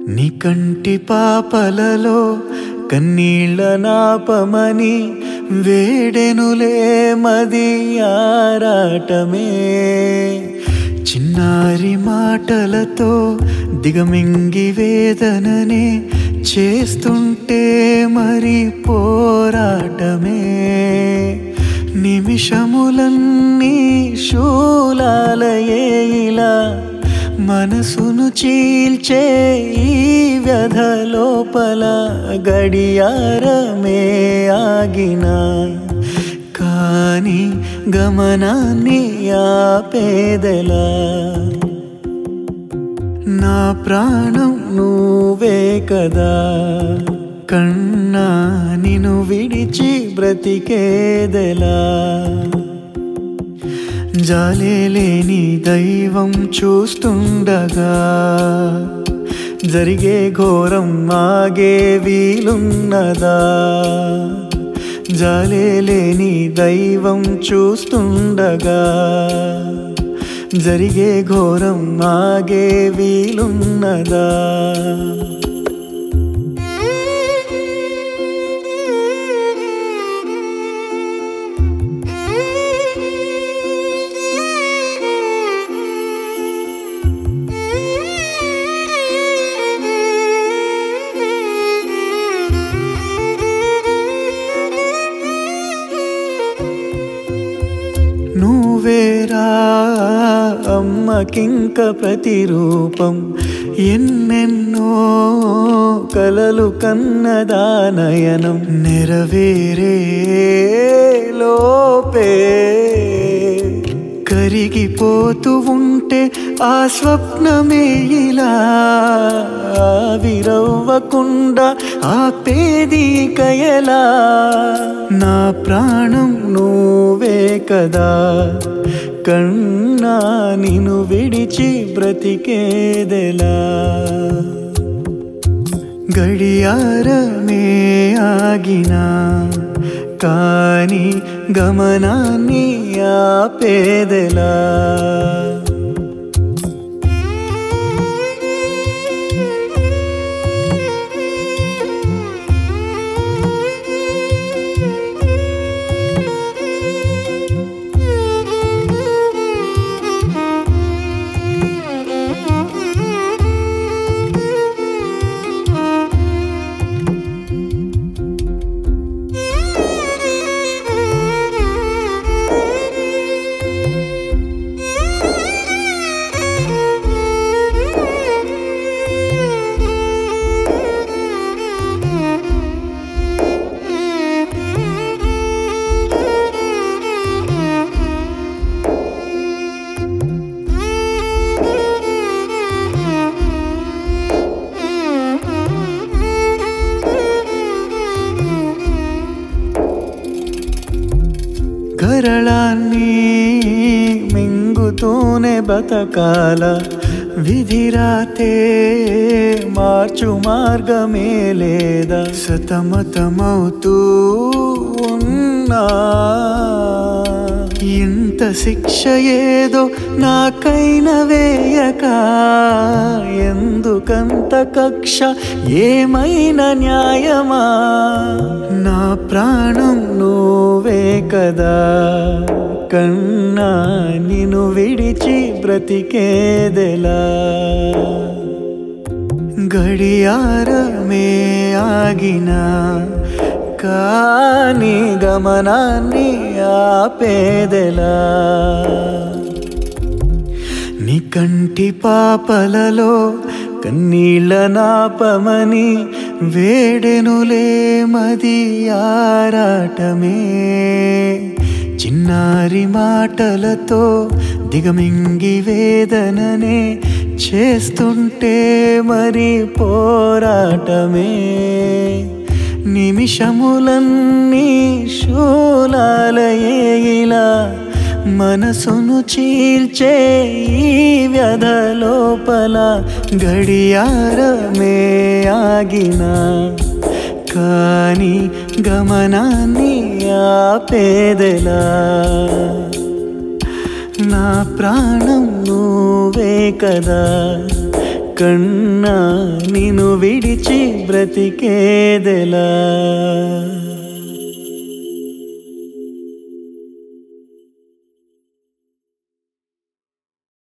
నీ కంటి పాపలలో కన్నీళ్ళ నాపమని వేడెనులే మది ఆరాటమే చిన్నారి మాటలతో దిగమింగి వేదననే చేస్తుంటే మరి పోరాటమే నిమిషములన్నీ శూలాలయే ఇలా మనసును చీల్చే ఈ వ్యధ లోపల గడియారమే ఆగిన కానీ గమనాన్ని ఆపేదెలా నా ప్రాణం నువ్వే కదా కన్నా నిన్ను విడిచి బ్రతికేదెలా జాలే లేని దైవం చూస్తుండగా జరిగే ఘోరం ఆగే వీలున్నదా జాలే లేని దైవం చూస్తుండగా జరిగే ఘోరం ఆగే వీలున్నదా నువ్వేరా అమ్మకింక ప్రతిరూపం ఎన్నెన్నో కలలు కన్నదానయనం నెరవేరే లోపే కరిగిపోతూ ఉంటే ఆ స్వప్నమే ఇలా విరవ్వకుండా ఆపేది కయలా నా ప్రాణం నువ్వే కదా కన్నా నిన్ను విడిచి బ్రతికేదెలా గడియారమే ఆగినా కానీ గమనాన్ని ఆపేదెలా కరళాన్ని మింగుతూనే బతకాల విధిరాతే మార్చు మార్గమే లేదా సతమతమవుతూ ఉన్నా ఇంత శిక్ష ఏదో నాకైన వేయక ఎందుకంత కక్ష ఏమైనా న్యాయమా నా ప్రాణం నువ్వే కదా కన్నా నిన్ను విడిచి బ్రతికేదెలా గడియారమే ఆగినా కానీ గమనాన్ని ఆపేదెలా నీ కంటి పాపలలో కన్నీళ్ళ నాపమని వేడెనులే మది ఆరాటమే చిన్నారి మాటలతో దిగమింగి వేదననే చేస్తుంటే మరి పోరాటమే నిమిషములన్నీ శూలాలయే ఇలా మనసును చీల్చే ఈ వ్యధ లోపల గడియారమే ఆగిన కానీ గమనాన్ని ఆపేదెలా నా ప్రాణం నువ్వే కదా కన్నా నిన్ను విడిచి బ్రతికేదెలా